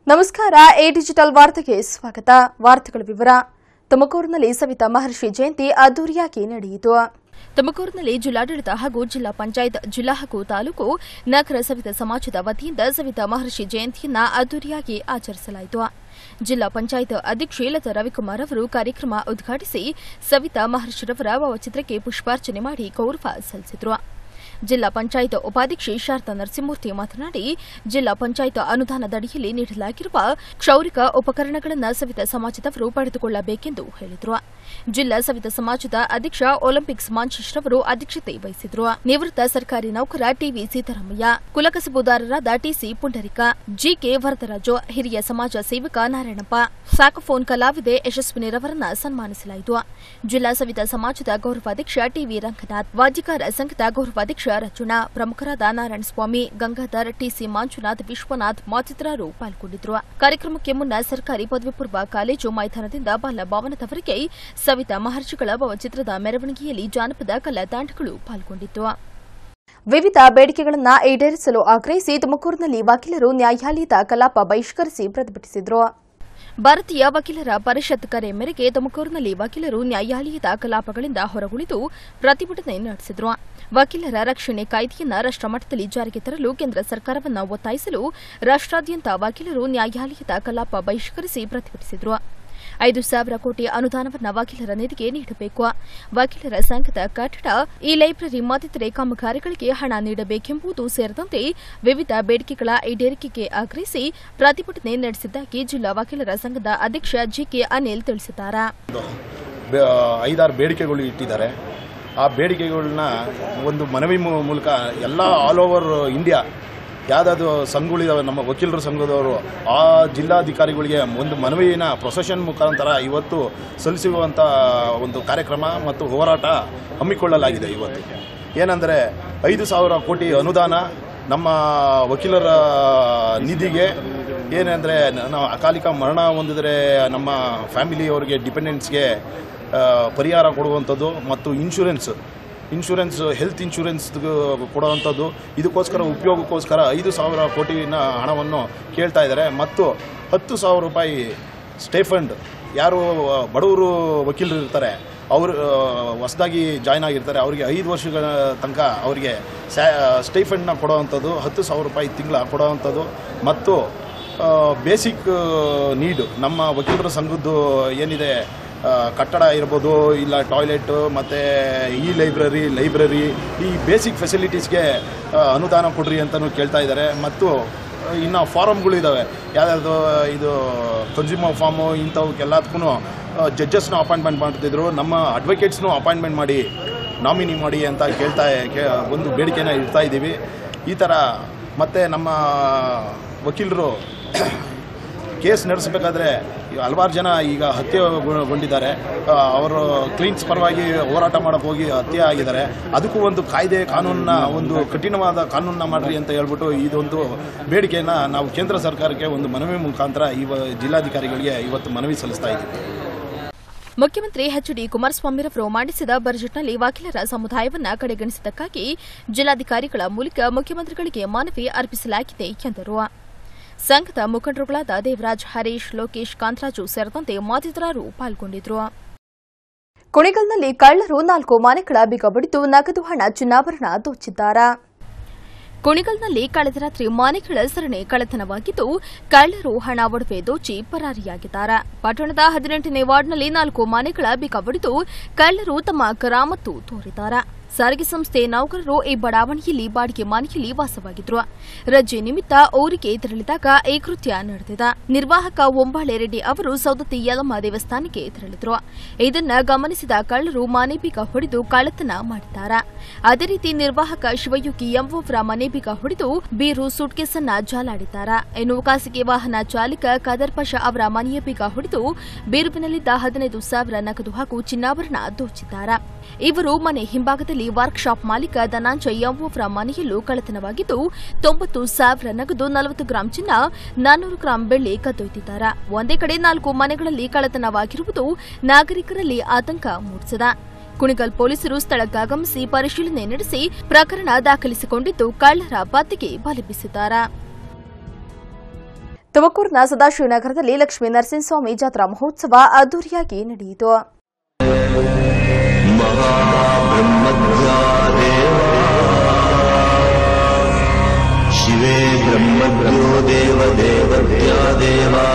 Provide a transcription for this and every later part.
ನಮಸ್ಕಾರ A digital ವಾರ್ತೆಗೆ ಸ್ವಾಗತ ವಾರ್ತೆಗಳ ವಿವರ ತುಮಕೂರಿನಲ್ಲಿ ಸವಿತಾ ಮಹರ್ಷಿ ಜಯಂತಿ ಅದ್ದೂರಿಯಾಗಿ ನಡೆಯಿತು ತುಮಕೂರಿನಲ್ಲಿ ಜಿಲ್ಲಾಡಳಿತ ಹಾಗೂ ಜಿಲ್ಲಾ ಪಂಚಾಯತ್ ಜಿಲ್ಲಾ ಹಾಗೂ ತಾಲೂಕು ನಗರ ಸವಿತಾ ಸಮಾಜದ ವತಿಯಿಂದ ಸವಿತಾ ಮಹರ್ಷಿ ಜಯಂತಿಯನ್ನ ಅದ್ದೂರಿಯಾಗಿ ಆಚರಿಸಲಾಯಿತು ಜಿಲ್ಲಾ ಪಂಚಾಯತ್ ಅಧ್ಯಕ್ಷೆ ಲತಾ ರವಿಕುಮಾರ್ ಅವರು ಕಾರ್ಯಕ್ರಮ ಉದ್ಘಾಟಿಸಿ ಸವಿತಾ ಮಹರ್ಷಿರವರ ಭಾವಚಿತ್ರಕ್ಕೆ ಪುಷ್ಪಾರ್ಚನೆ ಮಾಡಿ ಗೌರವ ಸಲ್ಲಿಸಿದರು ಜಿಲ್ಲಾ ಪಂಚಾಯತ್ ಉಪಾಧ್ಯಕ್ಷೆ ಶಾರದಾ ನರಸಿಂಹಮೂರ್ತಿ ಮಾತನಾಡಿ ಜಿಲ್ಲಾ ಪಂಚಾಯತ್ ಅನುದಾನದಡಿಯಲ್ಲಿ ನೀಡಲಾಗಿರುವ ಕ್ಷೌರಿಕ ಉಪಕರಣಗಳನ್ನು ಸವಿತಾ ಸಮಾಜದವರು ಪಡೆದುಕೊಳ್ಳಬೇಕೆಂದು ಹೇಳಿದರು ಜಿಲ್ಲಾ ಸವಿತಾ ಸಮಾಜದ ಅಧ್ಯಕ್ಷ ಒಲಿಂಪಿಕ್ಸ್ ಮಾಂಚೇಶ್ ರವರು ಅಧ್ಯಕ್ಷತೆ ವಹಿಸಿದ್ರು ನಿವೃತ್ತ ಸರ್ಕಾರಿ ನೌಕರ ಟಿವಿ ಸೀತಾರಾಮಯ್ಯ ಕುಲಕಸಬುದಾರರಾದ ಟಿಸಿ ಪುಂಡರಿಕ ಜಿಕೆ ವರದರಾಜು ಹಿರಿಯ ಸಮಾಜ ಸೇವಕ ನಾರಾಯಣಪ್ಪ ಸ್ಯಾಕೋಫೋನ್ ಕಲಾವಿದೆ ಯಶಸ್ವಿನಿರವರನ್ನ ಸನ್ಮಾನಿಸಲಾಯಿತು ಜಿಲ್ಲಾ ಸವಿತಾ ಸಮಾಜದ ಗೌರವಾಧ್ಯಕ್ಷ ಟಿವಿ ರಂಗನಾಥ್ ವಾದ್ಯಕಾರ ಸಂಘದ ಗೌರವಾಧ್ಯಕ್ಷ ರಚನಾ ಪ್ರಮುಖರಾದ ನಾರಾಯಣಸ್ವಾಮಿ ಗಂಗಾಧರ್ ಟಿಸಿ ಮಂಜುನಾಥ್ ವಿಶ್ವನಾಥ್ ಮತ್ತಿತರರು ಪಾಲ್ಗೊಂಡಿದ್ದರು ಕಾರ್ಯಕ್ರಮಕ್ಕೆ ಮುನ್ನ ಸರ್ಕಾರಿ ಪದವಿ ಪೂರ್ವ ಕಾಲೇಜು ಮೈದಾನದಿಂದ ಬಾಲಭವನದವರೆಗೆ ಸವಿತಾ ಮಹರ್ಷಿಗಳ ಭಾವಚಿತ್ರದ ಮೆರವಣಿಗೆಯಲ್ಲಿ ಜಾನಪದ ಕಲಾ ತಂಡಗಳು ಪಾಲ್ಗೊಂಡಿತ್ತು ವಿವಿಧ ಬೇಡಿಕೆಗಳನ್ನು ಈಡೇರಿಸಲು ಆಗ್ರಹಿಸಿ ತುಮಕೂರಿನಲ್ಲಿ ವಕೀಲರು ನ್ಯಾಯಾಲಯದ ಕಲಾಪ ಬಹಿಷ್ಕರಿಸಿ ಪ್ರತಿಭಟಿಸಿದರು ಭಾರತೀಯ ವಕೀಲರ ಪರಿಷತ್ ಕರೆ ಮೇರೆಗೆ ತುಮಕೂರಿನಲ್ಲಿ ವಕೀಲರು ನ್ಯಾಯಾಲಯದ ಕಲಾಪಗಳಿಂದ ಹೊರಗುಳಿದು ಪ್ರತಿಭಟನೆ ನಡೆಸಿದರು ವಕೀಲರ ರಕ್ಷಣೆ ಕಾಯ್ದೆಯನ್ನು ರಾಷ್ಟಮಟ್ಟದಲ್ಲಿ ಜಾರಿಗೆ ತರಲು ಕೇಂದ್ರ ಸರ್ಕಾರವನ್ನು ಒತ್ತಾಯಿಸಲು ರಾಷ್ಟ್ರಾದ್ಯಂತ ವಕೀಲರು ನ್ಯಾಯಾಲಯದ ಕಲಾಪ ಬಹಿಷ್ಕರಿಸಿ ಪ್ರತಿಭಟಿಸಿದರು ಐದು ಸಾವಿರ ಕೋಟಿ ಅನುದಾನವನ್ನು ವಕೀಲರ ನಿಧಿಗೆ ನೀಡಬೇಕು ವಕೀಲರ ಸಂಘದ ಕಟ್ಟಡ ಈ ಲೈಬ್ರರಿ ಮತ್ತಿತರೆ ಕಾಮಗಾರಿಗಳಿಗೆ ಹಣ ನೀಡಬೇಕೆಂಬುದು ಸೇರಿದಂತೆ ವಿವಿಧ ಬೇಡಿಕೆಗಳ ಈಡೇರಿಕೆಗೆ ಆಗ್ರಹಿಸಿ ಪ್ರತಿಭಟನೆ ನಡೆಸಿದ್ದಾಗಿ ಜಿಲ್ಲಾ ವಕೀಲರ ಸಂಘದ ಅಧ್ಯಕ್ಷ ಜಿಕೆ ಅನಿಲ್ ತಿಳಿಸಿದ್ದಾರೆ ಬೆ- ಐದಾರು ಬೇಡಿಕೆಗಳು ಇಟ್ಟಿದ್ದಾರೆ ಆ ಬೇಡಿಕೆಗಳನ್ನ ಒಂದು ಮನವಿ ಮೂ- ಮೂಲಕ ಎಲ್ಲ ಆಲ್ ಓವರ್ ಇಂಡಿಯಾ ಯಾವುದಾದ್ರು ಸಂಘಗಳಿದಾವೆ ನಮ್ಮ ವಕೀಲರ ಸಂಘದವರು ಆ ಜಿಲ್ಲಾಧಿಕಾರಿಗಳಿಗೆ ಒಂದು ಮನವಿನ ಪ್ರೊಸೆಷನ್ ಮುಖಾಂತರ ಇವತ್ತು ಸಲ್ಲಿಸುವಂಥ ಒಂದು ಕಾರ್ಯಕ್ರಮ ಮತ್ತು ಹೋರಾಟ ಹಮ್ಮಿಕೊಳ್ಳಲಾಗಿದೆ ಇವತ್ತು ಏನಂದರೆ ಐದು ಸಾವಿರ ಕೋಟಿ ಅನುದಾನ ನಮ್ಮ ವಕೀಲರ ನಿಧಿಗೆ ಏನಂದರೆ ನಾವು ಅಕಾಲಿಕ ಮರಣ ಹೊಂದಿದರೆ ನಮ್ಮ ಫ್ಯಾಮಿಲಿಯವರಿಗೆ ಡಿಪೆಂಡೆಂಟ್ಸ್ಗೆ ಪರಿಹಾರ ಕೊಡುವಂಥದ್ದು ಮತ್ತು ಇನ್ಶೂರೆನ್ಸ್ ಇನ್ಶೂರೆನ್ಸ್ ಹೆಲ್ತ್ ಇನ್ಶೂರೆನ್ಸ್ ಕೊಡುವಂಥದ್ದು ಇದಕ್ಕೋಸ್ಕರ ಉಪಯೋಗಕ್ಕೋಸ್ಕರ ಐದು ಸಾವಿರ ಕೋಟಿನ ಹಣವನ್ನು ಕೇಳ್ತಾ ಇದ್ದಾರೆ ಮತ್ತು ಹತ್ತು ಸಾವಿರ ರೂಪಾಯಿ ಸ್ಟೇಫಂಡ್ ಯಾರು ಬಡವರು ವಕೀಲರು ಇರ್ತಾರೆ ಅವರು ಹೊಸದಾಗಿ ಜಾಯ್ನ್ ಆಗಿರ್ತಾರೆ ಅವರಿಗೆ ಐದು ವರ್ಷಗಳ ತನಕ ಅವರಿಗೆ ಸ್ಯಾ ಸ್ಟೈಫಂಡ್ನ ಕೊಡೋವಂಥದ್ದು ಹತ್ತು ಸಾವಿರ ರೂಪಾಯಿ ತಿಂಗಳ ಕೊಡೋವಂಥದ್ದು ಮತ್ತು ಬೇಸಿಕ್ ನೀಡು ನಮ್ಮ ವಕೀಲರ ಸಂಘದ್ದು ಏನಿದೆ ಆ, ಕಟ್ಟಡ ಇರ್ಬೋದು ಇಲ್ಲ ಟಾಯ್ಲೆಟ್ ಮತ್ತು ಈ ಲೈಬ್ರರಿ ಲೈಬ್ರರಿ ಈ ಬೇಸಿಕ್ ಫೆಸಿಲಿಟೀಸ್ಗೆ ಅನುದಾನ ಕೊಡ್ರಿ ಅಂತಲೂ ಕೇಳ್ತಾ ಇದ್ದಾರೆ ಮತ್ತು ಇನ್ನು ಫಾರಮ್ಗಳು ಇದ್ದಾವೆ ಯಾವ್ಯಾವುದು ಇದು ಕನ್ಸ್ಯೂಮರ್ ಫಾರ್ಮು ಇಂಥವಕ್ಕೆಲ್ಲದಕ್ಕೂ ಜಡ್ಜಸ್ನ ಅಪಾಯಿಂಟ್ಮೆಂಟ್ ಮಾಡ್ತಿದ್ರು ನಮ್ಮ ಅಡ್ವೊಕೇಟ್ಸ್ನು ಅಪಾಯಿಂಟ್ಮೆಂಟ್ ಮಾಡಿ ನಾಮಿನಿ ಮಾಡಿ ಅಂತ ಕೇಳ್ತಾ ಕೇ- ಒಂದು ಬೇಡಿಕೆನ ಇಡ್ತಾ ಇದ್ದೀವಿ ಈ ಥರ ಮತ್ತು ನಮ್ಮ ವಕೀಲರು ಕೇಸ್ ನಡೆಸಬೇಕಾದ್ರೆ ಹಲವಾರು ಜನ ಈಗ ಹತ್ಯೆಗೊಂಡಿದ್ದಾರೆ ಆ, ಅವರು ಕ್ಲೀನ್ಸ್ ಪರವಾಗಿ ಹೋರಾಟ ಮಾಡಕ್ಕೆ ಹೋಗಿ ಹತ್ಯೆ ಆಗಿದ್ದಾರೆ ಅದಕ್ಕೂ ಒಂದು ಕಾಯ್ದೆ ಕಾನೂನನ್ನ ಒಂದು ಕಠಿಣವಾದ ಕಾನೂನನ್ನ ಮಾಡ್ರಿ ಅಂತ ಹೇಳ್ಬಿಟ್ಟು ಇದೊಂದು ಬೇಡಿಕೆಯನ್ನು ನಾವು ಕೇಂದ್ರ ಸರ್ಕಾರಕ್ಕೆ ಒಂದು ಮನವಿ ಮುಖಾಂತರ ಇವ ಜಿಲ್ಲಾಧಿಕಾರಿಗಳಿಗೆ ಇವತ್ತು ಮನವಿ ಸಲ್ಲಿಸ್ತಾ ಇದ್ದೀವಿ ಮುಖ್ಯಮಂತ್ರಿ ಎಚ್ ಡಿ ಕುಮಾರಸ್ವಾಮಿರವರು ಮಂಡಿಸಿದ ಬಜೆಟ್ನಲ್ಲಿ ವಕೀಲರ ಸಮುದಾಯವನ್ನ ಕಡೆಗಣಿಸಿದ್ದಕ್ಕಾಗಿ ಜಿಲ್ಲಾಧಿಕಾರಿಗಳ ಮೂಲಕ ಮುಖ್ಯಮಂತ್ರಿಗಳಿಗೆ ಮನವಿ ಅರ್ಪಿಸಲಾಗಿದೆ ಎಂದರು ಸಂಘದ ಮುಖಂಡರುಗಳಾದ ದೇವರಾಜ್ ಹರೀಶ್ ಲೋಕೇಶ್ ಕಾಂತರಾಜು ಸೇರಿದಂತೆ ಮತ್ತಿತರರು ಪಾಲ್ಗೊಂಡಿದ್ದರು ಕುಣಿಗಲ್ನಲ್ಲಿ ಕಳ್ಳರು ನಾಲ್ಕು ಮನೆಗಳ ಬೀಗ ಬಡಿದು ನಗದು ಹಣ ಚಿನ್ನಾಭರಣ ದೋಚಿದ್ದಾರೆ ಕುಣಿಗಲ್ನಲ್ಲಿ ಕಳೆದ ರಾತ್ರಿ ಮನೆಗಳ ಸರಣಿ ಕಳ್ಳತನವಾಗಿದ್ದು ಕಳ್ಳರು ಹಣ ಒಡವೆ ದೋಚಿ ಪರಾರಿಯಾಗಿದ್ದಾರೆ ಪಟ್ಟಣದ ಹದಿನೆಂಟನೇ ವಾರ್ಡ್ನಲ್ಲಿ ನಾಲ್ಕು ಮನೆಗಳ ಬೀಗ ಬಡಿದು ಕಳ್ಳರು ತಮ್ಮ ಕರಾಮತ್ತು ತೋರಿದ್ದಾರೆ ಸಾರಿಗೆ ಸಂಸ್ಥೆ ನೌಕರರು ಈ ಬಡಾವಣೆಯಲ್ಲಿ ಬಾಡಿಗೆ ಮನೆಯಲ್ಲಿ ವಾಸವಾಗಿದ್ರು ರಜೆ ನಿಮಿತ್ತ ಊರಿಗೆ ತೆರಳಿದಾಗ ಈ ಕೃತ್ಯ ನಡೆದಿದೆ ನಿರ್ವಾಹಕ ಒಂಬಾಳೆ ರೆಡ್ಡಿ ಅವರು ಸೌದತ್ತಿ ಯಲಮ್ಮ ದೇವಸ್ಥಾನಕ್ಕೆ ತೆರಳಿದ್ರು ಇದನ್ನ ಗಮನಿಸಿದ ಕಳ್ಳರು ಮನೆ ಬೀಗ ಹೊಡೆದು ಕಳ್ಳತನ ಮಾಡಿದ್ದಾರೆ ಅದೇ ರೀತಿ ನಿರ್ವಾಹಕ ಶಿವಯುಗಿ ಎಂಬುವರ ಮನೆ ಬೀಗ ಹೊಡೆದು ಬೀರು ಸೂಟ್ಕೇಸನ್ನ ಜಾಲಾಡಿದ್ದಾರೆ ಇನ್ನು ಖಾಸಗಿ ವಾಹನ ಚಾಲಕ ಕದರ್ ಪಾಷಾ ಅವರ ಮನೆಯ ಬೀಗ ಹೊಡೆದು ಬೀರುವಿನಲ್ಲಿದ್ದ ಹದಿನೈದು ಸಾವಿರ ನಗದು ಹಾಗೂ ಚಿನ್ನಾಭರಣ ದೋಚಿದ್ದಾರೆ ಇವರು ಮನೆ ಹಿಂಭಾಗದಲ್ಲಿ ವರ್ಕ್ಶಾಪ್ ಮಾಲೀಕ ಧನಾಂಜಯ್ ಎಂಬುವರ ಮನೆಯಲ್ಲೂ ಕಳ್ಳತನವಾಗಿದ್ದು ತೊಂಬತ್ತು ಸಾವಿರ ನಗದು ನಲವತ್ತು ಗ್ರಾಂ ಚಿನ್ನ ನಾನ್ನೂರು ಗ್ರಾಂ ಬೆಳ್ಳಿ ಕದ್ದೊಯ್ದಿದ್ದಾರೆ ಒಂದೇ ಕಡೆ ನಾಲ್ಕು ಮನೆಗಳಲ್ಲಿ ಕಳ್ಳತನವಾಗಿರುವುದು ನಾಗರಿಕರಲ್ಲಿ ಆತಂಕ ಮೂಡಿಸಿದೆ ಕುಣಿಗಲ್ ಪೊಲೀಸರು ಸ್ಥಳಕ್ಕಾಗಮಿಸಿ ಪರಿಶೀಲನೆ ನಡೆಸಿ ಪ್ರಕರಣ ದಾಖಲಿಸಿಕೊಂಡಿದ್ದು ಕಳ್ಳರ ಪತ್ತೆಗೆ ಬಲೆ ಬೀಸಿದ್ದಾರೆ ತುಮಕೂರಿನ ಸದಾಶಿವನಗರದಲ್ಲಿ ಲಕ್ಷ್ಮೀ ನರಸಿಂಹಸ್ವಾಮಿ ಜಾತ್ರಾ ಮಹೋತ್ಸವ ಅದ್ದೂರಿಯಾಗಿ ನಡೆಯಿತು शिवे ब्रह्मभ्यो देवदेवत्या देवा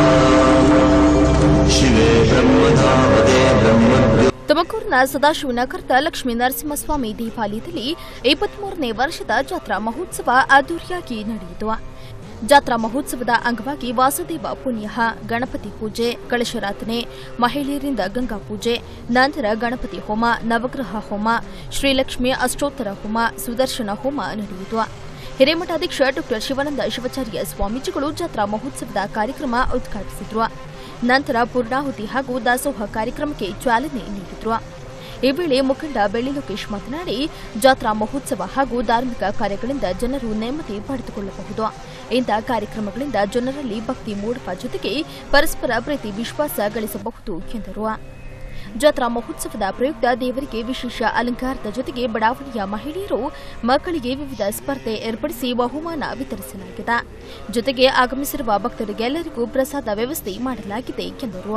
शिवे ब्रह्मधावदे ब्रह्मभ्यो ತುಮಕೂರಿನ ಸದಾಶಿವನಗರದ ಲಕ್ಷ್ಮೀ ನರಸಿಂಹಸ್ವಾಮಿ ದೇವಾಲಯದಲ್ಲಿ ಇಪ್ಪತ್ಮೂರನೇ ವರ್ಷದ ಜಾತ್ರಾ ಮಹೋತ್ಸವ ಅದ್ದೂರಿಯಾಗಿ ನಡೆಯಿತು ಜಾತ್ರಾ ಮಹೋತ್ಸವದ ಅಂಗವಾಗಿ ವಾಸುದೇವ ಪುಣ್ಯ ಗಣಪತಿ ಪೂಜೆ ಕಳಶರಾಧನೆ ಮಹಿಳೆಯರಿಂದ ಗಂಗಾ ಪೂಜೆ ನಂತರ ಗಣಪತಿ ಹೋಮ ನವಗ್ರಹ ಹೋಮ ಶ್ರೀಲಕ್ಷ್ಮಿ ಅಷ್ಟೋತ್ತರ ಹೋಮ ಸುದರ್ಶನ ಹೋಮ ನಡೆಯಿತು ಹಿರೇಮಠಾಧ್ಯಕ್ಷ ಡಾ ಶಿವಾನಂದ ಶಿವಾಚಾರ್ಯ ಸ್ವಾಮೀಜಿಗಳು ಜಾತ್ರಾ ಮಹೋತ್ಸವದ ಕಾರ್ಯಕ್ರಮ ಉದ್ಘಾಟಿಸಿದ್ರು ನಂತರ ಪೂರ್ಣಾಹುತಿ ಹಾಗೂ ದಾಸೋಹ ಕಾರ್ಯಕ್ರಮಕ್ಕೆ ಚಾಲನೆ ನೀಡಿದ್ರು ಈ ವೇಳೆ ಮುಖಂಡ ಬೆಳ್ಳಿ ಲೋಕೇಶ್ ಮಾತನಾಡಿ ಜಾತ್ರಾ ಮಹೋತ್ಸವ ಹಾಗೂ ಧಾರ್ಮಿಕ ಕಾರ್ಯಗಳಿಂದ ಜನರು ನೆಮ್ಮದಿ ಪಡೆದುಕೊಳ್ಳಬಹುದು ಇಂಥ ಕಾರ್ಯಕ್ರಮಗಳಿಂದ ಜನರಲ್ಲಿ ಭಕ್ತಿ ಮೂಡುವ ಜೊತೆಗೆ ಪರಸ್ಪರ ಪ್ರೀತಿ ವಿಶ್ವಾಸ ಗಳಿಸಬಹುದು ಎಂದರು ಜಾತ್ರಾ ಮಹೋತ್ಸವದ ಪ್ರಯುಕ್ತ ದೇವರಿಗೆ ವಿಶೇಷ ಅಲಂಕಾರದ ಜೊತೆಗೆ ಬಡಾವಣೆಯ ಮಹಿಳೆಯರು ಮಕ್ಕಳಿಗೆ ವಿವಿಧ ಸ್ಪರ್ಧೆ ಏರ್ಪಡಿಸಿ ಬಹುಮಾನ ವಿತರಿಸಲಾಗಿದೆ ಜೊತೆಗೆ ಆಗಮಿಸಿರುವ ಭಕ್ತರಿಗೆಲ್ಲರಿಗೂ ಪ್ರಸಾದ ವ್ಯವಸ್ಥೆ ಮಾಡಲಾಗಿದೆ ಎಂದರು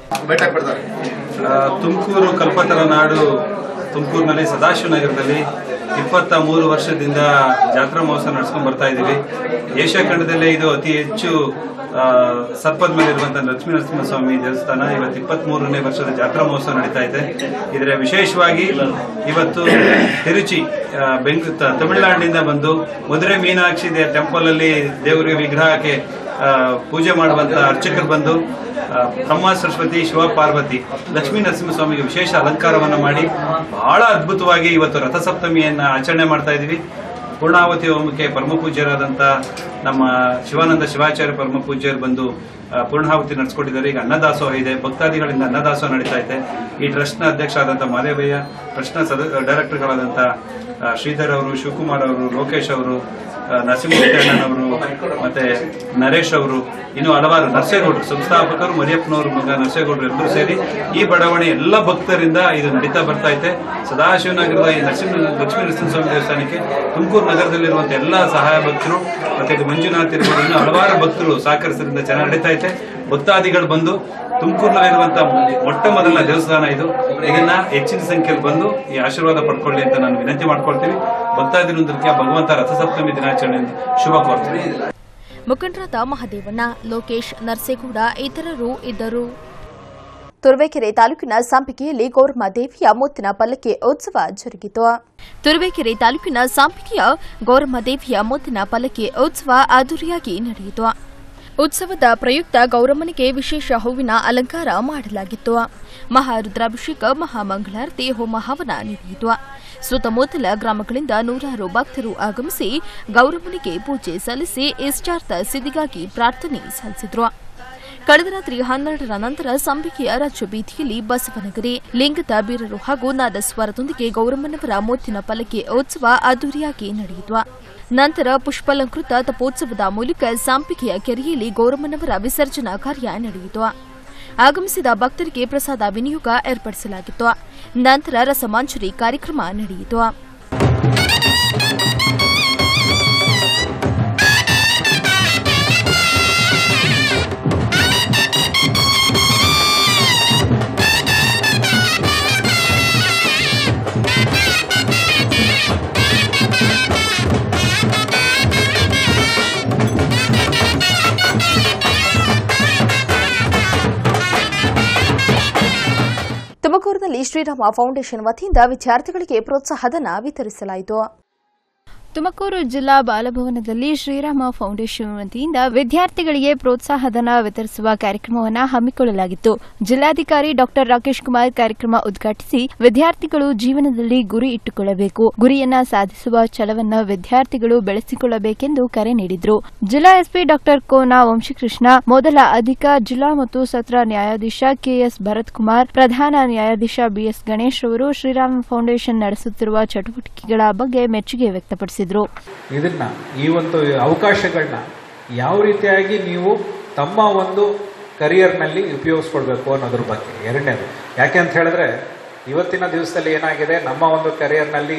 ಆ, ತುಮಕೂರು ಕಲ್ಪತರ ನಾಡು ತುಮಕೂರಿನಲ್ಲಿ ಸದಾಶಿವನಗರದಲ್ಲಿ ಇಪ್ಪತ್ತ ಮೂರು ವರ್ಷದಿಂದ ಜಾತ್ರಾ ಮಹೋತ್ಸವ ನಡೆಸ್ಕೊಂಡು ಬರ್ತಾ ಇದ್ದೀವಿ ಏಷ್ಯಾ ಖಂಡದಲ್ಲೇ ಇದು ಅತಿ ಹೆಚ್ಚು ಆ, ಸರ್ಪದ ಮೇಲೆ ಇರುವಂತಹ ಲಕ್ಷ್ಮೀ ನರಸಿಂಹಸ್ವಾಮಿ ದೇವಸ್ಥಾನ ಇವತ್ತು ಇಪ್ಪತ್ತ್ ಮೂರನೇ ವರ್ಷದ ಜಾತ್ರಾ ಮಹೋತ್ಸವ ನಡೀತಾ ಇದೆ ಇದರ ವಿಶೇಷವಾಗಿ ಇವತ್ತು ತಿರುಚಿ ಆ, ಬೆಂಗ್ ತ- ತಮಿಳುನಾಡಿನಿಂದ ಬಂದು ಮಧುರೆ ಮೀನಾಕ್ಷಿ ದೇ- ಟೆಂಪಲ್ ಅಲ್ಲಿ ದೇವರಿಗೆ ವಿಗ್ರಹಕ್ಕೆ ಆ, ಪೂಜೆ ಮಾಡುವಂತ ಅರ್ಚಕರು ಬಂದು ಆ, ಬ್ರಹ್ಮ ಸರಸ್ವತಿ ಶಿವ ಪಾರ್ವತಿ ಲಕ್ಷ್ಮೀ ನರಸಿಂಹಸ್ವಾಮಿಗೆ ವಿಶೇಷ ಅಲಂಕಾರವನ್ನ ಮಾಡಿ ಬಹಳ ಅದ್ಭುತವಾಗಿ ಇವತ್ತು ರಥಸಪ್ತಮಿಯನ್ನ ಆಚರಣೆ ಮಾಡ್ತಾ ಇದೀವಿ ಪೂರ್ಣಾವತಿ ಹೋಮಕ್ಕೆ ಪರಮ ಪೂಜ್ಯರಾದಂತ ನಮ್ಮ ಶಿವಾನಂದ ಶಿವಾಚಾರ್ಯ ಪರಮ ಪೂಜ್ಯರು ಬಂದು ಆ, ಪೂರ್ಣಾಹುತಿ ನಡೆಸ್ಕೊಟ್ಟಿದ್ದಾರೆ ಈಗ ಅನ್ನದಾಸೋಹ ಇದೆ ಭಕ್ತಾದಿಗಳಿಂದ ಅನ್ನದಾಸೋಹ ನಡೀತಾ ಇದೆ ಈ ಟ್ರಸ್ಟ್ನ ಅಧ್ಯಕ್ಷ ಆದಂತ ಮಾದೇವಯ್ಯ ಟ್ರಸ್ಟ್ನ ಸದ ಡೈರೆಕ್ಟರ್ಗಳಾದಂತ ಆ, ಶ್ರೀಧರ್ ಅವರು ಶಿವಕುಮಾರ್ ಅವರು ಲೋಕೇಶ್ ಅವರು ಆ, ನರಸಿಂಹಣ್ಣನವರು ಮತ್ತೆ ನರೇಶ್ ಅವರು ಇನ್ನು ಹಲವಾರು ನರಸೇಗೌಡರು ಸಂಸ್ಥಾಪಕರು ಮರಿಯಪ್ಪನವರು ಮಗ ನರಸೇಗೌಡರು ಎಲ್ಲರೂ ಸೇರಿ ಈ ಬಡಾವಣೆ ಎಲ್ಲ ಭಕ್ತರಿಂದ ಇದು ನಡೀತಾ ಬರ್ತಾ ಇದೆ ಸದಾಶಿವನಗರದ ಈ ನರಸಿಂಹ ಲಕ್ಷ್ಮೀ ನರಸಿಂಹಸ್ವಾಮಿ ದೇವಸ್ಥಾನಕ್ಕೆ ತುಮಕೂರು ನಗರದಲ್ಲಿರುವಂತಹ ಎಲ್ಲ ಸಹಾಯ ಭಕ್ತರು ಮತ್ತೆ ಇದು ಮಂಜುನಾಥ್ ಇರ್ಬೋದು ಇನ್ನು ಹಲವಾರು ಭಕ್ತರು ಸಹಕರಿಸೋದ್ರಿಂದ ಚೆನ್ನಾಗಿ ನಡೀತಾ ಇದೆ ಭಕ್ತಾದಿಗಳು ಬಂದು ತುಮಕೂರಿನಲ್ಲಿರುವಂತಹ ಮೊಟ್ಟ ಮೊದಲ ದೇವಸ್ಥಾನ ಇದು ಇದನ್ನ ಹೆಚ್ಚಿನ ಸಂಖ್ಯೆಯಲ್ಲಿ ಬಂದು ಈ ಆಶೀರ್ವಾದ ಪಡ್ಕೊಳ್ಳಿ ಅಂತ ನಾನು ವಿನಂತಿ ಮಾಡ್ಕೊಳ್ತೀನಿ ಭಕ್ತಾದಿರೊಂದಕ್ಕೆ ಭಗವಂತ ರಥಸಪ್ತಮಿ ದಿನಾಚರಣೆಯಿಂದ ಶುಭ ಕೋರ್ತೀನಿ ಮುಖಂಡರಾದ ಮಹದೇವಣ್ಣ ಲೋಕೇಶ್ ನರ್ಸೇಗೌಡ ಇತರರು ಇದ್ದರು ತುರುವೇಕೆರೆ ತಾಲೂಕಿನ ಸಂಪಿಗೆಯಲ್ಲಿ ಗೌರಮ್ಮ ದೇವಿಯ ಮುತ್ತಿನ ಪಲ್ಲಕ್ಕಿ ಉತ್ಸವ ಜರುಗಿತು ತುರುವೇಕೆರೆ ತಾಲೂಕಿನ ಸಂಪಿಗೆಯ ಗೌರಮ್ಮ ದೇವಿಯ ಮುತ್ತಿನ ಪಲ್ಲಕ್ಕಿ ಉತ್ಸವ ಅದ್ದೂರಿಯಾಗಿ ನಡೆಯಿತು ಉತ್ಸವದ ಪ್ರಯುಕ್ತ ಗೌರಮ್ಮನಿಗೆ ವಿಶೇಷ ಹೂವಿನ ಅಲಂಕಾರ ಮಾಡಲಾಗಿತ್ತು ಮಹಾರುದ್ರಾಭಿಷೇಕ ಮಹಾಮಂಗಳಾರತಿ ಹೋಮ ಹವನ ನಡೆಯಿತು ಸುತ್ತಮುತ್ತಲ ಗ್ರಾಮಗಳಿಂದ ನೂರಾರು ಭಕ್ತರು ಆಗಮಿಸಿ ಗೌರಮ್ಮನಿಗೆ ಪೂಜೆ ಸಲ್ಲಿಸಿ ಇಷ್ಟಾರ್ಥ ಸಿದ್ಧಿಗಾಗಿ ಪ್ರಾರ್ಥನೆ ಸಲ್ಲಿಸಿದ್ರು ಕಳೆದ ರಾತ್ರಿ ಹನ್ನೆರಡರ ನಂತರ ಸಂಬಿಕೆಯ ರಾಜ್ಯ ಬೀದಿಯಲ್ಲಿ ಬಸವನಗರಿ ಲಿಂಗದ ಬೀರರು ಹಾಗೂ ನಾದಸ್ವರದೊಂದಿಗೆ ಗೌರಮ್ಮನವರ ಮುತ್ತಿನ ಪಲ್ಲಕ್ಕಿ ಉತ್ಸವ ಅದ್ದೂರಿಯಾಗಿ ನಡೆಯಿತು ನಂತರ ಪುಷ್ಪಾಲಂಕೃತ ತಪೋತ್ಸವದ ಮೂಲಕ ಸಂಪಿಗೆಯ ಕೆರೆಯಲ್ಲಿ ಗೌರಮ್ಮನವರ ವಿಸರ್ಜನಾ ಕಾರ್ಯ ನಡೆಯಿತು ಆಗಮಿಸಿದ ಭಕ್ತರಿಗೆ ಪ್ರಸಾದ ವಿನಿಯೋಗ ಏರ್ಪಡಿಸಲಾಗಿತ್ತು ನಂತರ ರಸಮಾಂಜರಿ ಕಾರ್ಯಕ್ರಮ ನಡೆಯಿತು ತುಮಕೂರಿನಲ್ಲಿ ಶ್ರೀರಾಮ ಫೌಂಡೇಶನ್ ವತಿಯಿಂದ ವಿದ್ಯಾರ್ಥಿಗಳಿಗೆ ಪ್ರೋತ್ಸಾಹಧನ ವಿತರಿಸಲಾಯಿತು ತುಮಕೂರು ಜಿಲ್ಲಾ ಬಾಲಭವನದಲ್ಲಿ ಶ್ರೀರಾಮ ಫೌಂಡೇಶನ್ ವತಿಯಿಂದ ವಿದ್ಯಾರ್ಥಿಗಳಿಗೆ ಪ್ರೋತ್ಸಾಹಧನ ವಿತರಿಸುವ ಕಾರ್ಯಕ್ರಮವನ್ನು ಹಮ್ಮಿಕೊಳ್ಳಲಾಗಿತ್ತು ಜಿಲ್ಲಾಧಿಕಾರಿ ಡಾಕ್ಟರ್ ರಾಕೇಶ್ ಕುಮಾರ್ ಕಾರ್ಯಕ್ರಮ ಉದ್ಘಾಟಿಸಿ ವಿದ್ಯಾರ್ಥಿಗಳು ಜೀವನದಲ್ಲಿ ಗುರಿ ಇಟ್ಟುಕೊಳ್ಳಬೇಕು ಗುರಿಯನ್ನ ಸಾಧಿಸುವ ಛಲವನ್ನ ವಿದ್ಯಾರ್ಥಿಗಳು ಬೆಳೆಸಿಕೊಳ್ಳಬೇಕೆಂದು ಕರೆ ನೀಡಿದ್ರು ಜಿಲ್ಲಾ ಎಸ್ಪಿ ಡಾಕ್ಟರ್ ಕೋನಾ ವಂಶೀಕೃಷ್ಣ ಮೊದಲ ಅಧಿಕ ಜಿಲ್ಲಾ ಮತ್ತು ಸತ್ರ ನ್ಯಾಯಾಧೀಶ ಕೆಎಸ್ ಭರತ್ ಕುಮಾರ್ ಪ್ರಧಾನ ನ್ಯಾಯಾಧೀಶ ಬಿಎಸ್ ಗಣೇಶ್ ಅವರು ಶ್ರೀರಾಮ ಫೌಂಡೇಶನ್ ನಡೆಸುತ್ತಿರುವ ಚಟುವಟಿಕೆಗಳ ಬಗ್ಗೆ ಮೆಚ್ಚುಗೆ ವ್ಯಕ್ತಪಡಿಸಿದರು ಇದನ್ನ ಈ ಒಂದು ಅವಕಾಶಗಳನ್ನ ಯಾವ ರೀತಿಯಾಗಿ ನೀವು ತಮ್ಮ ಒಂದು ಕರಿಯರ್ನಲ್ಲಿ ಉಪಯೋಗಿಸ್ಕೊಳ್ಬೇಕು ಅನ್ನೋದ್ರ ಬಗ್ಗೆ ಎರಡನೇದು ಯಾಕೆ ಅಂತ ಹೇಳಿದ್ರೆ ಇವತ್ತಿನ ದಿವಸದಲ್ಲಿ ಏನಾಗಿದೆ ನಮ್ಮ ಒಂದು ಕರಿಯರ್ನಲ್ಲಿ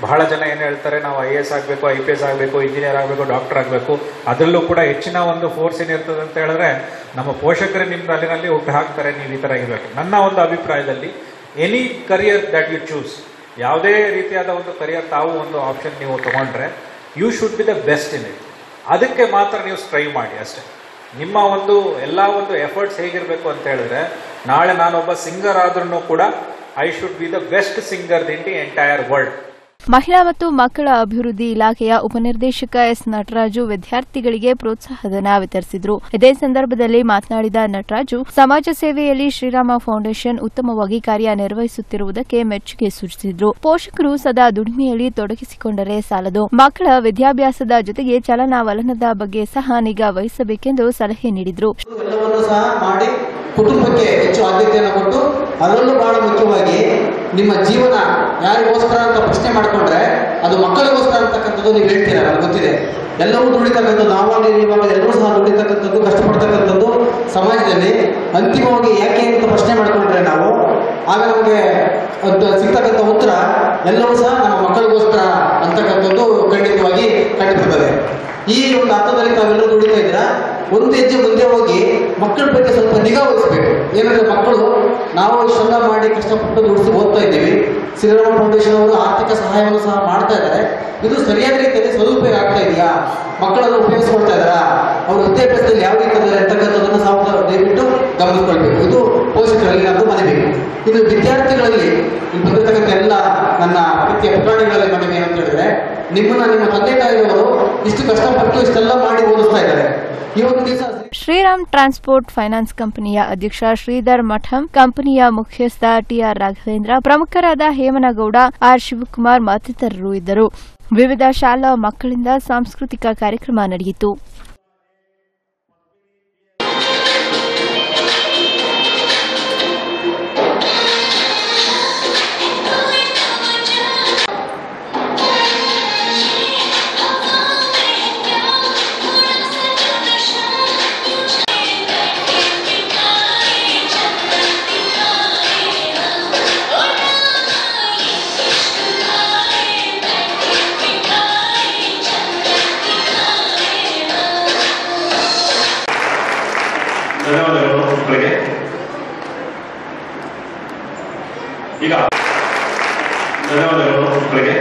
ಬಹಳ ಜನ ಏನು ಹೇಳ್ತಾರೆ ನಾವು ಐ ಎಸ್ ಆಗಬೇಕು ಐ ಪಿ ಎಸ್ ಆಗಬೇಕು ಇಂಜಿನಿಯರ್ ಆಗಬೇಕು ಡಾಕ್ಟರ್ ಆಗಬೇಕು ಅದರಲ್ಲೂ ಕೂಡ ಹೆಚ್ಚಿನ ಒಂದು ಫೋರ್ಸ್ ಏನಿರ್ತದೆ ಅಂತ ಹೇಳಿದ್ರೆ ನಮ್ಮ ಪೋಷಕರೇ ನಿಮ್ಮ ಅಲ್ಲಿನಲ್ಲಿ ಹುಟ್ಟು ಹಾಕ್ತಾರೆ ನೀವು ಈ ಥರ ಇರಬೇಕು ನನ್ನ ಒಂದು ಅಭಿಪ್ರಾಯದಲ್ಲಿ any career that you choose ಯಾವುದೇ ರೀತಿಯಾದ ಒಂದು ಕರಿಯರ್ ತಾವು ಒಂದು ಆಪ್ಷನ್ ನೀವು ತಗೊಂಡ್ರೆ you should be the best in it ಅದಕ್ಕೆ ಮಾತ್ರ ನೀವು ಸ್ಟ್ರೈವ್ ಮಾಡಿ ಅಷ್ಟೇ ನಿಮ್ಮ ಒಂದು ಎಲ್ಲ ಒಂದು ಎಫರ್ಟ್ಸ್ ಹೇಗಿರಬೇಕು ಅಂತ ಹೇಳಿದ್ರೆ ನಾಳೆ ನಾನೊಬ್ಬ ಸಿಂಗರ್ ಆದ್ರೂ ಕೂಡ I should be the best singer in the entire world ಮಹಿಳಾ ಮತ್ತು ಮಕ್ಕಳ ಅಭಿವೃದ್ಧಿ ಇಲಾಖೆಯ ಉಪನಿರ್ದೇಶಕ ಎಸ್ ನಟರಾಜು ವಿದ್ಯಾರ್ಥಿಗಳಿಗೆ ಪ್ರೋತ್ಸಾಹಧನ ವಿತರಿಸಿದರು ಇದೇ ಸಂದರ್ಭದಲ್ಲಿ ಮಾತನಾಡಿದ ನಟರಾಜು ಸಮಾಜ ಸೇವೆಯಲ್ಲಿ ಶ್ರೀರಾಮ ಫೌಂಡೇಶನ್ ಉತ್ತಮವಾಗಿ ಕಾರ್ಯನಿರ್ವಹಿಸುತ್ತಿರುವುದಕ್ಕೆ ಮೆಚ್ಚುಗೆ ಸೂಚಿಸಿದರು ಪೋಷಕರು ಸದಾ ದುಡಿಮೆಯಲ್ಲಿ ತೊಡಗಿಸಿಕೊಂಡರೆ ಸಾಲದು ಮಕ್ಕಳ ವಿದ್ಯಾಭ್ಯಾಸದ ಜೊತೆಗೆ ಚಲನವಲನದ ಬಗ್ಗೆ ಸಹ ನಿಗಾ ವಹಿಸಬೇಕೆಂದು ಸಲಹೆ ನೀಡಿದರು ಎಲ್ಲವನ್ನು ಸಹ ಮಾಡಿ ಕುಟುಂಬಕ್ಕೆ ಹೆಚ್ಚು ಆದ್ಯತೆಯನ್ನು ಕೊಟ್ಟು ಅದರಲ್ಲೂ ಬಹಳ ಮುಖ್ಯವಾಗಿ ನಿಮ್ಮ ಜೀವನ ಯಾರಿಗೋಸ್ಕರ ಅಂತ ಪ್ರಶ್ನೆ ಮಾಡಿಕೊಂಡ್ರೆ ಅದು ಮಕ್ಕಳಿಗೋಸ್ಕರ ಅಂತಕ್ಕಂಥದ್ದು ನೀವು ಹೇಳ್ತೀರಾ ನನಗೆ ಗೊತ್ತಿದೆ ಎಲ್ಲವೂ ದುಡಿತಕ್ಕಂಥದ್ದು ನಾವಾಗಿ ಇವಾಗ ಎಲ್ಲರೂ ಸಹ ದುಡಿತಕ್ಕಂಥದ್ದು ಕಷ್ಟಪಡ್ತಕ್ಕಂಥದ್ದು ಸಮಾಜದಲ್ಲಿ ಅಂತಿಮವಾಗಿ ಯಾಕೆ ಅಂತ ಪ್ರಶ್ನೆ ಮಾಡ್ಕೊಂಡ್ರೆ ನಾವು ಆಗ ನಮಗೆ ಅದು ಸಿಗ್ತಕ್ಕಂಥ ಉತ್ತರ ಎಲ್ಲವೂ ಸಹ ನಮ್ಮ ಮಕ್ಕಳಿಗೋಸ್ಕರ ಅಂತಕ್ಕಂಥದ್ದು ಖಂಡಿತವಾಗಿ ಕಂಡುಬರ್ತದೆ ಈ ಒಂದು ಅರ್ಥದಲ್ಲಿ ತಾವೆಲ್ಲರೂ ದುಡಿತಾ ಇದ್ದೀರಾ ಒಂದು ಹೆಜ್ಜೆ ಮುಂದೆ ಹೋಗಿ ಮಕ್ಕಳ ಬಗ್ಗೆ ಸ್ವಲ್ಪ ನಿಗಾ ವಹಿಸಬೇಕು ಏನಂದ್ರೆ ಮಕ್ಕಳು ನಾವು ಶ್ರಮ ಮಾಡಿ ಕಷ್ಟಪಟ್ಟು ದುಡಿಸಿ ಓದ್ತಾ ಇದ್ದೀವಿ ಶ್ರೀರಾಮ ಫೌಂಡೇಶನ್ ಅವರು ಆರ್ಥಿಕ ಸಹಾಯವನ್ನು ಸಹ ಮಾಡ್ತಾ ಇದ್ದಾರೆ ಇದು ಸರಿಯಾದ ರೀತಿಯಲ್ಲಿ ಸದುಪಯೋಗ ಆಗ್ತಾ ಇದೆಯಾ ಮಕ್ಕಳನ್ನು ಉಪಯೋಗಿಸ್ಕೊಳ್ತಾ ಇದ್ದಾರಾ ಅವ್ರ ವಿದ್ಯಾಭ್ಯಾಸದಲ್ಲಿ ಯಾವ ರೀತಿ ಇದ್ದಾರೆ ಅಂತಕ್ಕಂಥದ್ದನ್ನು ಸಹ ದಯವಿಟ್ಟು ಗಮನಿಸ್ಕೊಳ್ಬೇಕು ಇದು ಪೋಷಕರಲ್ಲಿ ನಾನು ಮನವಿ ಇದು ವಿದ್ಯಾರ್ಥಿಗಳಲ್ಲಿ ಇಲ್ಲಿ ಬಂದಿರತಕ್ಕಂಥ ಎಲ್ಲ ನನ್ನ ಅಗತ್ಯ ಪುರಾಣಿಗಳಲ್ಲಿ ಮನವಿ ಏನಂತ ಹೇಳಿದ್ರೆ ನಿಮ್ಮನ್ನ ನಿಮ್ಮ ತಂದೆ ತಾಯಿಯವರು ಇಷ್ಟು ಕಷ್ಟಪಟ್ಟು ಇಷ್ಟೆಲ್ಲ ಮಾಡಿ ಓದಿಸ್ತಾ ಇದ್ದಾರೆ ಈ ಒಂದು ದಿವಸ ಶ್ರೀರಾಮ್ ಟ್ರಾನ್ಸ್ಪೋರ್ಟ್ ಫೈನಾನ್ಸ್ ಕಂಪನಿಯ ಅಧ್ಯಕ್ಷ ಶ್ರೀಧರ್ ಮಠಂ ಕಂಪನಿಯ ಮುಖ್ಯಸ್ಥ ಟಿಆರ್ ರಾಘವೇಂದ್ರ ಪ್ರಮುಖರಾದ ಹೇಮನಗೌಡ ಆರ್ ಶಿವಕುಮಾರ್ ಮತ್ತಿತರರು ಇದ್ದರು ವಿವಿಧ ಶಾಲಾ ಮಕ್ಕಳಿಂದ ಸಾಂಸ್ಕೃತಿಕ ಕಾರ್ಯಕ್ರಮ ನಡೆಯಿತು ಧನ್ಯವಾದಗಳು ಮಕ್ಕಳಿಗೆ ಈಗ ಧನ್ಯವಾದಗಳು ಮಕ್ಕಳಿಗೆ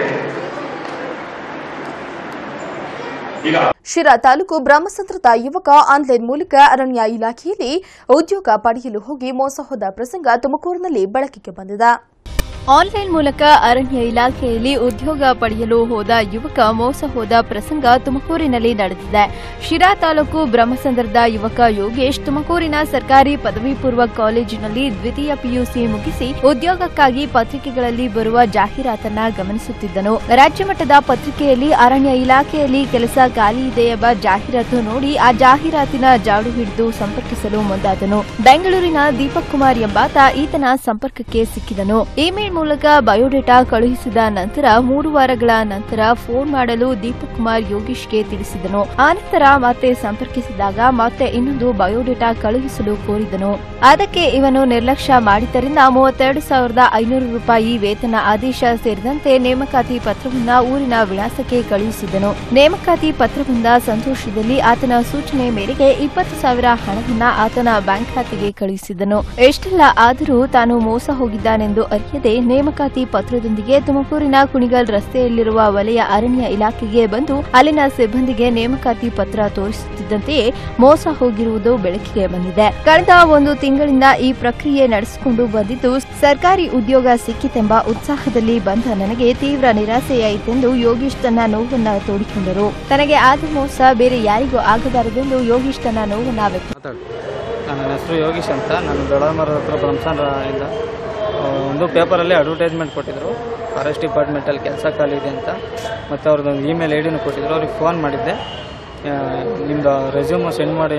ಈಗ ಶಿರಾ ತಾಲೂಕು ಬ್ರಹ್ಮಸಂದ್ರದ ಯುವಕ ಆನ್ಲೈನ್ ಮೂಲಕ ಅರಣ್ಯ ಇಲಾಖೆಯಲ್ಲಿ ಉದ್ಯೋಗ ಪಡೆಯಲು ಹೋಗಿ ಮೋಸ ಹೋದ ಪ್ರಸಂಗ ತುಮಕೂರಿನಲ್ಲಿ ಬೆಳಕಿಗೆ ಬಂದಿದೆ ಆನ್ಲೈನ್ ಮೂಲಕ ಅರಣ್ಯ ಇಲಾಖೆಯಲ್ಲಿ ಉದ್ಯೋಗ ಪಡೆಯಲು ಹೋದ ಯುವಕ ಮೋಸ ಹೋದ ಪ್ರಸಂಗ ತುಮಕೂರಿನಲ್ಲಿ ನಡೆದಿದೆ ಶಿರಾ ತಾಲೂಕು ಬ್ರಹ್ಮಸಂದ್ರದ ಯುವಕ ಯೋಗೇಶ್ ತುಮಕೂರಿನ ಸರ್ಕಾರಿ ಪದವಿ ಪೂರ್ವ ಕಾಲೇಜಿನಲ್ಲಿ ದ್ವಿತೀಯ ಪಿಯುಸಿ ಮುಗಿಸಿ ಉದ್ಯೋಗಕ್ಕಾಗಿ ಪತ್ರಿಕೆಗಳಲ್ಲಿ ಬರುವ ಜಾಹೀರಾತನ್ನ ಗಮನಿಸುತ್ತಿದ್ದನು ರಾಜ್ಯ ಮಟ್ಟದ ಪತ್ರಿಕೆಯಲ್ಲಿ ಅರಣ್ಯ ಇಲಾಖೆಯಲ್ಲಿ ಕೆಲಸ ಖಾಲಿ ಇದೆ ಎಂಬ ಜಾಹೀರಾತು ನೋಡಿ ಆ ಜಾಹೀರಾತಿನ ಜಾಡು ಹಿಡಿದು ಸಂಪರ್ಕಿಸಲು ಮುಂದಾದನು ಬೆಂಗಳೂರಿನ ದೀಪಕ್ ಕುಮಾರ್ ಎಂಬಾತ ಈತನ ಸಂಪರ್ಕಕ್ಕೆ ಸಿಕ್ಕಿದನು ಇಮೇಲ್ ಮೂಲಕ ಬಯೋಡೇಟಾ ಕಳುಹಿಸಿದ ನಂತರ ಮೂರು ವಾರಗಳ ನಂತರ ಫೋನ್ ಮಾಡಲು ದೀಪಕ್ ಕುಮಾರ್ ಯೋಗೀಶ್ಗೆ ತಿಳಿಸಿದನು ಆನಂತರ ಮತ್ತೆ ಸಂಪರ್ಕಿಸಿದಾಗ ಮತ್ತೆ ಇನ್ನೊಂದು ಬಯೋಡೇಟಾ ಕಳುಹಿಸಲು ಕೋರಿದನು ಅದಕ್ಕೆ ಇವನು ನಿರ್ಲಕ್ಷ್ಯ ಮಾಡಿದ್ದರಿಂದ ಮೂವತ್ತೆರಡು ಸಾವಿರದ ಐನೂರು ರೂಪಾಯಿ ವೇತನ ಆದೇಶ ಸೇರಿದಂತೆ ನೇಮಕಾತಿ ಪತ್ರವನ್ನ ಊರಿನ ವಿಳಾಸಕ್ಕೆ ಕಳುಹಿಸಿದನು ನೇಮಕಾತಿ ಪತ್ರ ಬಂದ ಸಂತೋಷದಲ್ಲಿ ಆತನ ಸೂಚನೆ ಮೇರೆಗೆ ಇಪ್ಪತ್ತು ಸಾವಿರ ಹಣವನ್ನ ಆತನ ಬ್ಯಾಂಕ್ ಖಾತೆಗೆ ಕಳುಹಿಸಿದನು ಎಷ್ಟೆಲ್ಲ ಆದರೂ ತಾನು ಮೋಸ ಹೋಗಿದ್ದಾನೆಂದು ಅರಿಯದೆ ನೇಮಕಾತಿ ಪತ್ರದೊಂದಿಗೆ ತುಮಕೂರಿನ ಕುಣಿಗಲ್ ರಸ್ತೆಯಲ್ಲಿರುವ ವಲಯ ಅರಣ್ಯ ಇಲಾಖೆಗೆ ಬಂದು ಅಲ್ಲಿನ ಸಿಬ್ಬಂದಿಗೆ ನೇಮಕಾತಿ ಪತ್ರ ತೋರಿಸುತ್ತಿದ್ದಂತೆಯೇ ಮೋಸ ಹೋಗಿರುವುದು ಬೆಳಕಿಗೆ ಬಂದಿದೆ ಕಳೆದ ಒಂದು ತಿಂಗಳಿಂದ ಈ ಪ್ರಕ್ರಿಯೆ ನಡೆಸಿಕೊಂಡು ಬಂದಿದ್ದು ಸರ್ಕಾರಿ ಉದ್ಯೋಗ ಸಿಕ್ಕಿತೆಂಬ ಉತ್ಸಾಹದಲ್ಲಿ ಬಂದ ನನಗೆ ತೀವ್ರ ನಿರಾಸೆಯಾಯಿತೆಂದು ಯೋಗೀಶ್ ತನ್ನ ನೋವನ್ನ ತೋಡಿಕೊಂಡರು ತನಗೆ ಆದ ಮೋಸ ಬೇರೆ ಯಾರಿಗೂ ಆಗಬಾರದೆಂದು ಯೋಗೀಶ್ ತನ್ನ ನೋವನ್ನ ವ್ಯಕ್ತ ನನ್ನ ಹೆಸರು ಯೋಗೀಶ್ ಅಂತ ನಾನು ದೊಡ್ಡಮರದ ಹತ್ರ ಬ್ರಹ್ಮಸಂದ್ರ ಇಂದ ಆ, ಒಂದು ಪೇಪರಲ್ಲಿ ಅಡ್ವರ್ಟೈಸ್ಮೆಂಟ್ ಕೊಟ್ಟಿದ್ದರು ಫಾರೆಸ್ಟ್ ಡಿಪಾರ್ಟ್ಮೆಂಟಲ್ಲಿ ಕೆಲಸ ಖಾಲಿ ಇದೆ ಅಂತ ಮತ್ತು ಅವ್ರದ್ದೊಂದು ಇಮೇಲ್ ಐ ಡಿನೂ ಕೊಟ್ಟಿದ್ರು ಅವ್ರಿಗೆ ಫೋನ್ ಮಾಡಿದ್ದೆ ಆ, ನಿಮ್ಮದು ರೆಸ್ಯೂಮ್ ಸೆಂಡ್ ಮಾಡಿ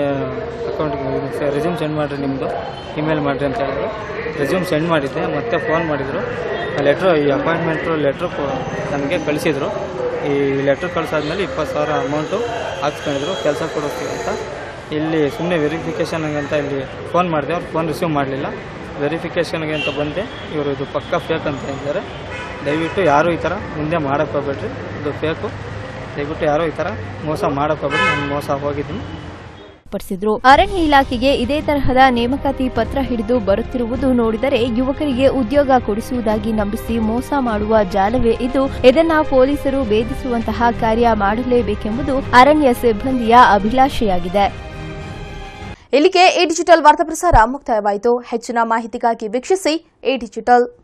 ಅಕೌಂಟ್ಗೆ ರೆಸ್ಯೂಮ್ ಸೆಂಡ್ ಮಾಡಿರಿ ನಿಮ್ಮದು ಇಮೇಲ್ ಮಾಡಿರಿ ಅಂತ ಹೇಳಿದ್ರು ರೆಸ್ಯೂಮ್ ಸೆಂಡ್ ಮಾಡಿದ್ದೆ ಮತ್ತೆ ಫೋನ್ ಮಾಡಿದರು ಲೆಟ್ರು ಈ ಅಪಾಯಿಂಟ್ಮೆಂಟು ಲೆಟ್ರು ನನಗೆ ಕಳಿಸಿದರು ಈ ಲೆಟ್ರ್ ಕಳ್ಸಾದ್ಮೇಲೆ ಇಪ್ಪತ್ತು ಸಾವಿರ ಅಮೌಂಟು ಹಾಕ್ಸ್ಕೊಂಡಿದ್ರು ಕೆಲಸ ಕೊಡಿಸ್ತೀವಿ ಅಂತ ಇಲ್ಲಿ ಸುಮ್ಮನೆ ವೆರಿಫಿಕೇಷನ್ಗೆ ಅಂತ ಇಲ್ಲಿ ಫೋನ್ ಮಾಡಿದೆ ಅವ್ರು ಫೋನ್ ರಿಸೀವ್ ಮಾಡಲಿಲ್ಲ ವೆರಿಫಿಕೇಷನ್ಗೆ ಅಂತ ಬಂದೆ ಇವರು ಇದು ಪಕ್ಕ ಫೇಕ್ ಅಂತ ಹೇಳಿದ್ದಾರೆ ದಯವಿಟ್ಟು ಯಾರು ಈ ಥರ ಮುಂದೆ ಮಾಡೋಕ್ಕೆ ಹೋಗ್ಬೇಡ್ರಿ ಇದು ಫೇಕು ದಯವಿಟ್ಟು ಯಾರು ಈ ಥರ ಮೋಸ ಮಾಡೋಕ್ಕೆ ಹೋಗ್ಬೇಡಿ ನಾನು ಮೋಸ ಹೋಗಿದ್ದೀನಿ ಪಡಿಸಿದ್ರು ಅರಣ್ಯ ಇಲಾಖೆಗೆ ಇದೇ ತರಹದ ನೇಮಕಾತಿ ಪತ್ರ ಹಿಡಿದು ಬರುತ್ತಿರುವುದು ನೋಡಿದರೆ ಯುವಕರಿಗೆ ಉದ್ಯೋಗ ಕೊಡಿಸುವುದಾಗಿ ನಂಬಿಸಿ ಮೋಸ ಮಾಡುವ ಜಾಲವೇ ಇದು ಇದನ್ನ ಪೊಲೀಸರು ಭೇದಿಸುವಂತಹ ಕಾರ್ಯ ಮಾಡಲೇಬೇಕೆಂಬುದು ಅರಣ್ಯ ಸಿಬ್ಬಂದಿಯ ಅಭಿಲಾಷೆಯಾಗಿದೆ ಇಲ್ಲಿಗೆ ಎ ಡಿಜಿಟಲ್ ವಾರ್ತಾ ಪ್ರಸಾರ ಮುಕ್ತಾಯವಾಯಿತು ಹೆಚ್ಚಿನ ಮಾಹಿತಿಗಾಗಿ ವೀಕ್ಷಿಸಿ ಎ ಡಿಜಿಟಲ್